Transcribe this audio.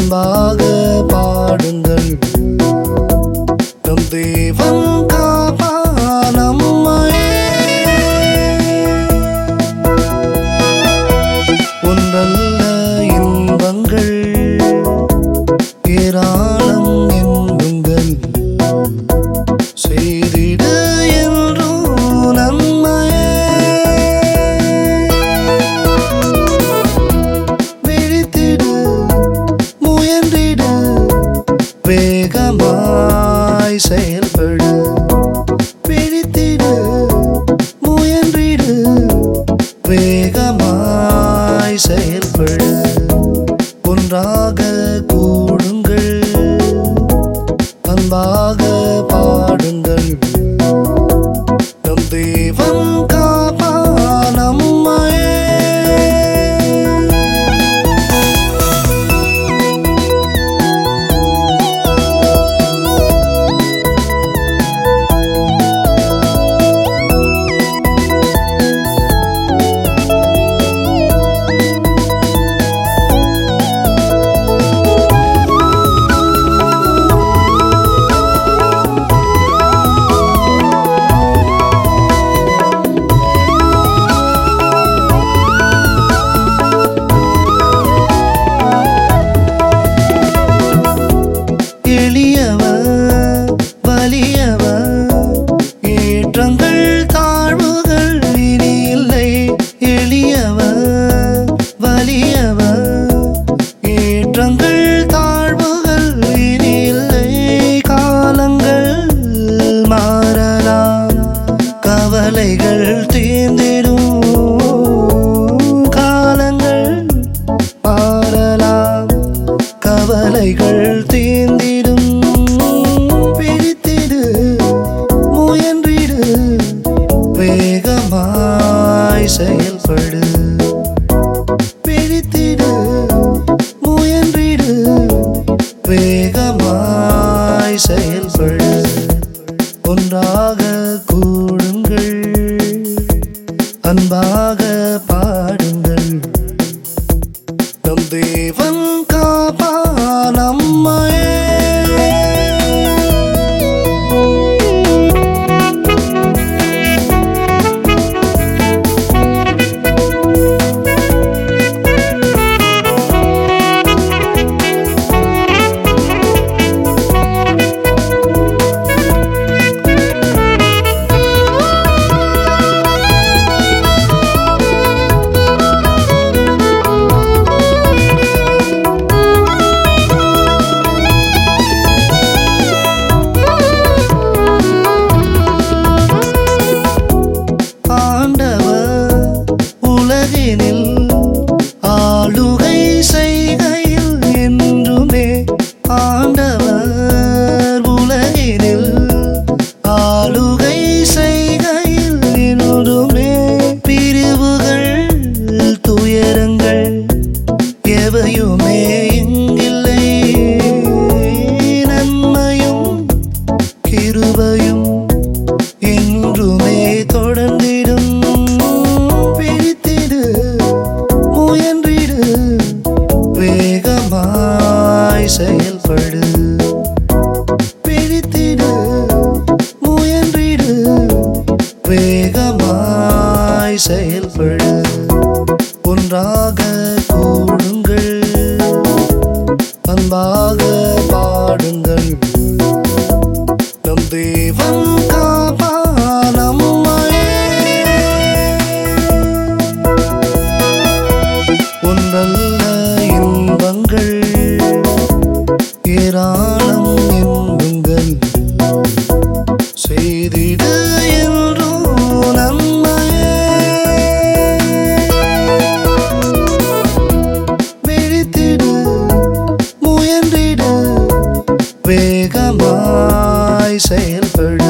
அன்பாக பாடுங்கள் நம் தேவன் காப்பா நம்மையே ஒன்றல்ல இன்பங்கள் ஏராளம் எண்ணுங்கள் செய்திடு என்றும் நன்மையே விழித்திடு முயன்றிடு வேகமாய் செயல்படு விழித்திடு முயன்றிடு வேகமாய் செயல்படு ஒன்றாக கூடுங்கள் அன்பாக பாடுங்கள் நம் தேவன் காப்பா நம்மையே எளியவர் வலியவர் ஏற்றங்கள் தாழ்வுகள் இனி இல்லை எளியவர் வலியவர் ஏற்றங்கள் தாழ்வுகள் இனி இல்லை காலங்கள் மாறலாம் கவலைகள் தீர்ந்திடும் காலங்கள் மாறலாம் கவலைகள் தீர்ந்திடும் பிடித்திடு முயன்றிடு வேகமாய் செயல்படு பிடித்திடு முயன்றிடு வேகமாய் செயல்படு ஒன்றாக கூடுங்கள் அன்பாக பாடுங்கள் நம் தேவன் காப்பா நம்மையே ஆண்டவர் உலகினில் ஆளுகை செய்கையில் என்றுமே ஆண்டவர் உலகினில் ஆளுகை செய்கையில் என்றுமே பிரிவுகள் துயரங்கள் எவையுமே இங்கில்லை நன்மையும் கிருபையும் என்றுமே தொடர்ந்திடும் பிடித்திடு முயன்றிடு வேகமாய் செயல்படு பிடித்திடு முயன்றிடு வேகமாய் செயல்படு ஒன்றாக கூடுங்கள் அன்பாக பாடுங்கள் நம் தேவன் காப்பா நம்மையே ஒன்றல்ல இன்பங்கள் ஏராளம் எண்ணுங்கள் செய்திடு என்றும் நன்மையே விழித்திடு முயன்றிடு வேகமாய் செயல்படு